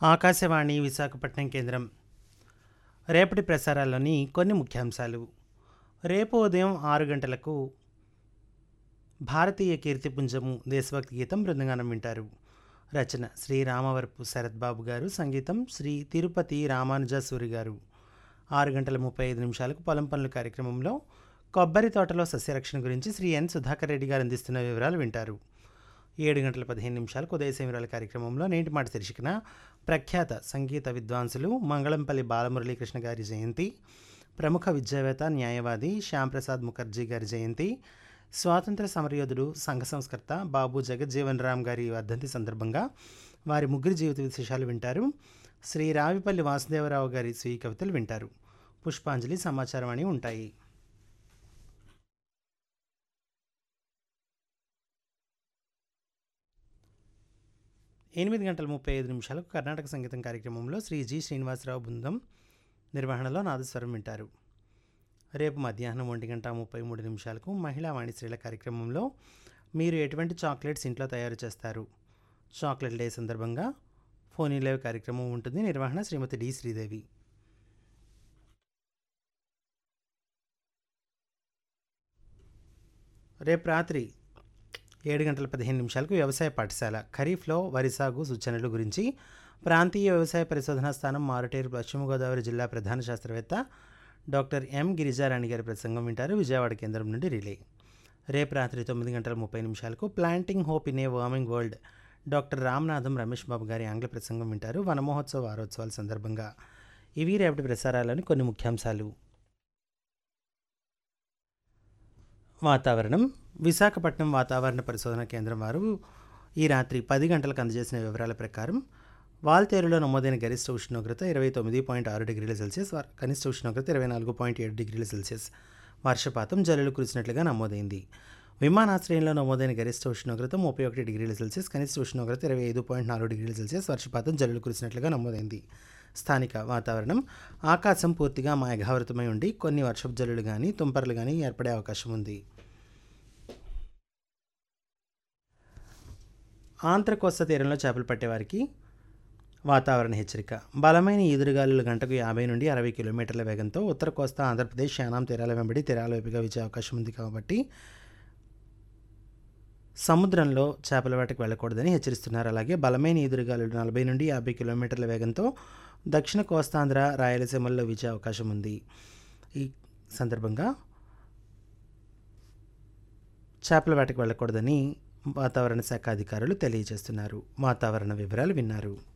ఆకాశవాణి విశాఖపట్నం కేంద్రం రేపటి ప్రసారాల్లోని కొన్ని ముఖ్యాంశాలు రేపు ఉదయం ఆరు గంటలకు భారతీయ కీర్తిపుంజము దేశభక్తి గీతం బృందగానం వింటారు రచన శ్రీ రామవరపు శరత్ బాబు గారు సంగీతం శ్రీ తిరుపతి రామానుజ సూరి గారు ఆరు గంటల ముప్పై ఐదు నిమిషాలకు పొలం పనుల కార్యక్రమంలో కొబ్బరి తోటలో సస్యరక్షణ గురించి శ్రీ ఎన్ సుధాకర్ రెడ్డి గారు అందిస్తున్న వివరాలు వింటారు ఏడు గంటల పదిహేను నిమిషాలకు ఉదయ సమీరాల కార్యక్రమంలో నేటి మాట శీర్షికన ప్రఖ్యాత సంగీత విద్వాంసులు మంగళంపల్లి బాలమురళీకృష్ణ గారి జయంతి ప్రముఖ విద్యావేత్త న్యాయవాది శ్యాంప్రసాద్ ముఖర్జీ గారి జయంతి స్వాతంత్ర సమరయోధుడు సంఘ సంస్కర్త బాబు జగజ్జీవన్ రామ్ గారి వర్ధంతి సందర్భంగా వారి ముగ్గురి జీవిత విశేషాలు వింటారు శ్రీ రావిపల్లి వాసుదేవరావు గారి స్వీయ కవితలు వింటారు పుష్పాంజలి సమాచారం అని ఉంటాయి ఎనిమిది గంటల ముప్పై ఐదు నిమిషాలకు కర్ణాటక సంగీతం కార్యక్రమంలో శ్రీ జి శ్రీనివాసరావు బృందం నిర్వహణలో నాదస్వరం వింటారు రేపు మధ్యాహ్నం ఒంటి గంట ముప్పై మూడు నిమిషాలకు మహిళా వాణిశ్రీల కార్యక్రమంలో మీరు ఎటువంటి చాక్లెట్స్ ఇంట్లో తయారు చేస్తారు చాక్లెట్ డే సందర్భంగా ఫోన్ లైవ్ కార్యక్రమం ఉంటుంది నిర్వహణ శ్రీమతి డి శ్రీదేవి రేపు రాత్రి ఏడు గంటల పదిహేను నిమిషాలకు వ్యవసాయ పాఠశాల ఖరీఫ్లో వరి సాగు సూచనలు గురించి ప్రాంతీయ వ్యవసాయ పరిశోధనా స్థానం మారుటేరు పశ్చిమ గోదావరి జిల్లా ప్రధాన శాస్త్రవేత్త డాక్టర్ ఎం గిరిజారాణి గారి ప్రసంగం వింటారు విజయవాడ కేంద్రం నుండి రిలే రేపు రాత్రి తొమ్మిది గంటల ముప్పై నిమిషాలకు planting hope in a warming world doctor Ramnatham Ramesh Babu గారి ఆంగ్ల ప్రసంగం వింటారు వనమహోత్సవ వారోత్సవాల సందర్భంగా ఇవి రేపటి ప్రసారాలని కొన్ని ముఖ్యాంశాలు వాతావరణం విశాఖపట్నం వాతావరణ పరిశోధన కేంద్రం వారు ఈ రాత్రి పది గంటలకు అందజేసిన వివరాల ప్రకారం వాల్తేరులో నమోదైన గరిష్ట ఉష్ణోగ్రత ఇరవై తొమ్మిది పాయింట్ ఆరు డిగ్రీల సెల్సియస్ వర్- కనిష్ట ఉష్ణోగ్రత ఇరవై నాలుగు పాయింట్ ఏడు డిగ్రీల సెల్సియస్ వర్షపాతం జల్లులు కురిసినట్లుగా నమోదైంది విమానాశ్రయంలో నమోదైన గరిష్ట ఉష్ణోగ్రత ముప్పై ఒకటి డిగ్రీల సెల్సియస్ కనిష్ట ఉష్ణోగ్రత ఇరవై ఐదు పాయింట్ నాలుగు డిగ్రీల సెల్సియస్ వర్షపాతం జల్లులు కురిసినట్లుగా నమోదైంది స్థానిక వాతావరణం ఆకాశం పూర్తిగా మేఘావృతమై ఉండి కొన్ని వర్షపు జల్లులు కానీ తుంపర్లు కానీ ఏర్పడే అవకాశం ఉంది ఆంధ్ర కోస్తా తీరంలో చేపలు పట్టేవారికి వాతావరణ హెచ్చరిక బలమైన ఈదురుగాలులు గంటకు యాభై నుండి అరవై కిలోమీటర్ల వేగంతో ఉత్తర కోస్తా ఆంధ్రప్రదేశ్ యానాం తీరాల వెంబడి తీరాల వైపుగా వీచే అవకాశం ఉంది కాబట్టి సముద్రంలో చేపల వేటకు వెళ్ళకూడదని హెచ్చరిస్తున్నారు అలాగే బలమైన ఈదురుగాలులు నలభై నుండి యాభై కిలోమీటర్ల వేగంతో దక్షిణ కోస్తాంధ్ర రాయలసీమల్లో వీచే అవకాశం ఉంది ఈ సందర్భంగా చేపల వేటకు వెళ్ళకూడదని వాతావరణ శాఖ అధికారులు తెలియజేస్తున్నారు వాతావరణ వివరాలు విన్నారు